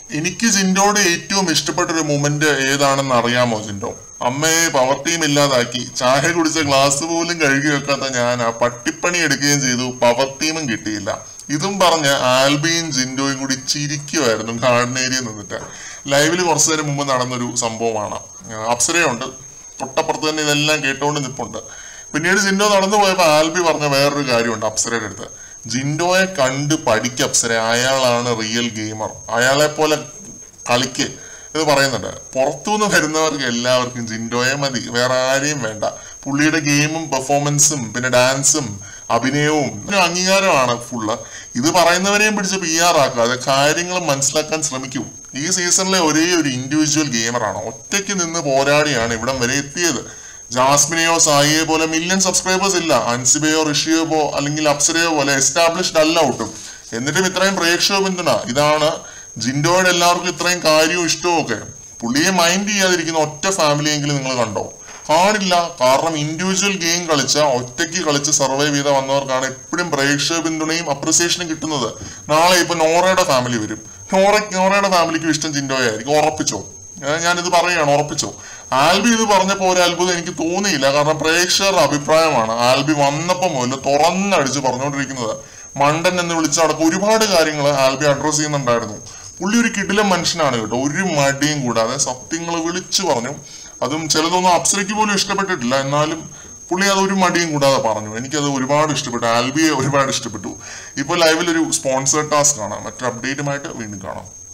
എനിക്ക് ജിൻഡോയുടെ ഏറ്റവും ഇഷ്ടപ്പെട്ട ഒരു മൊമെന്റ് ഏതാണെന്ന് അറിയാമോ ജിൻഡോ അമ്മയെ പവർ ടീം ഇല്ലാതാക്കി ചായ കുടിച്ച ഗ്ലാസ് പോലും കഴുകി വെക്കാത്ത ഞാൻ ആ പട്ടിപ്പണി എടുക്കുകയും ചെയ്തു പവർ ടീമും കിട്ടിയില്ല ഇതും പറഞ്ഞ് ആൽബിയും ജിൻഡോയും കൂടി ചിരിക്കുമായിരുന്നു ഗാർഡൻ ഏരിയയിൽ നിന്നിട്ട് ലൈവിൽ കുറച്ചു നേരം മുമ്പ് നടന്നൊരു സംഭവമാണ് ആ, അപ്സരയുണ്ട് തൊട്ടപ്പുറത്ത് തന്നെ ഇതെല്ലാം കേട്ടോണ്ട് നിൽപ്പുണ്ട് പിന്നീട് ജിൻഡോ നടന്നു പോയപ്പോൾ ആൽബി പറഞ്ഞ വേറൊരു കാര്യമുണ്ട് അപ്സരയുടെ അടുത്ത് ജിൻഡോയെ കണ്ട് പഠിക്ക അപ്സര അയാളാണ് റിയൽ ഗെയിമർ അയാളെ പോലെ കളിക്ക് എന്ന് പറയുന്നുണ്ട് പുറത്തുനിന്ന് വരുന്നവർക്ക് എല്ലാവർക്കും ജിൻഡോയെ മതി വേറെ ആരെയും വേണ്ട പുള്ളിയുടെ ഗെയിമും പെർഫോമൻസും പിന്നെ ഡാൻസും അഭിനയവും ഒരു അംഗീകാരമാണ് ഫുള്ള് ഇത് പറയുന്നവരെയും പിടിച്ച് പി ആർ ആക്കാതെ കാര്യങ്ങൾ മനസ്സിലാക്കാൻ ശ്രമിക്കൂ ഈ സീസണിലെ ഒരേ ഒരു ഇൻഡിവിജ്വൽ ഗെയിമറാണ് ഒറ്റയ്ക്ക് നിന്ന് പോരാടിയാണ് ഇവിടം വരെ എത്തിയത് ജാസ്മിനെയോ സായിയെ പോലെ മില്യൺ സബ്സ്ക്രൈബേഴ്സ് ഇല്ല അൻസിബയോ ഋഷിയോ പോ അല്ലെങ്കിൽ അപ്സരയോ പോലെ എസ്റ്റാബ്ലിഷ്ഡ് അല്ല ഒട്ടും എന്നിട്ടും ഇത്രയും പ്രേക്ഷക പിന്തുണ ഇതാണ് ജിൻഡോയുടെ എല്ലാവർക്കും ഇത്രയും കാര്യവും ഇഷ്ടവും ഒക്കെ പുള്ളിയെ മൈൻഡ് ചെയ്യാതിരിക്കുന്ന ഒറ്റ ഫാമിലിയെങ്കിലും നിങ്ങൾ കണ്ടോ കാണില്ല കാരണം ഇൻഡിവിജ്വൽ ഗെയിം കളിച്ച ഒറ്റയ്ക്ക് കളിച്ച് സർവൈവ് ചെയ്ത വന്നവർക്കാണ് എപ്പോഴും പ്രേക്ഷക പിന്തുണയും അപ്രിസിയേഷനും കിട്ടുന്നത് നാളെ ഇപ്പൊ നോറയുടെ ഫാമിലി വരും നോറ നോറയുടെ ഫാമിലിക്ക് ഇഷ്ടം ജിൻഡോയായിരിക്കും ഉറപ്പിച്ചോ ഏഹ് ഞാനിത് പറയുകയാണ് ഉറപ്പിച്ചോ ആൽബി ഇത് പറഞ്ഞപ്പോൾ ഒരു അത്ഭുതം എനിക്ക് തോന്നിയില്ല കാരണം പ്രേക്ഷകരുടെ അഭിപ്രായമാണ് ആൽബി വന്നപ്പോൾ മുതൽ തുറന്നടിച്ച് പറഞ്ഞുകൊണ്ടിരിക്കുന്നത് മണ്ടൻ എന്ന് വിളിച്ച അടക്കം ഒരുപാട് കാര്യങ്ങൾ ആൽബി അഡ്രസ് ചെയ്യുന്നുണ്ടായിരുന്നു പുള്ളി ഒരു കിടിലം മനുഷ്യനാണ് കേട്ടോ ഒരു മടിയും കൂടാതെ സത്യങ്ങൾ വിളിച്ചു പറഞ്ഞു അതും ചിലതൊന്നും അപ്സരയ്ക്ക് പോലും ഇഷ്ടപ്പെട്ടിട്ടില്ല എന്നാലും പുള്ളി അത് ഒരു മടിയും കൂടാതെ പറഞ്ഞു എനിക്കത് ഒരുപാട് ഇഷ്ടപ്പെട്ടു ആൽബിയെ ഒരുപാട് ഇഷ്ടപ്പെട്ടു ഇപ്പോൾ ലൈവിൽ ഒരു സ്പോൺസർ ടാസ്ക് കാണാം മറ്റൊരു അപ്ഡേറ്റുമായിട്ട് വീണ്ടും കാണാം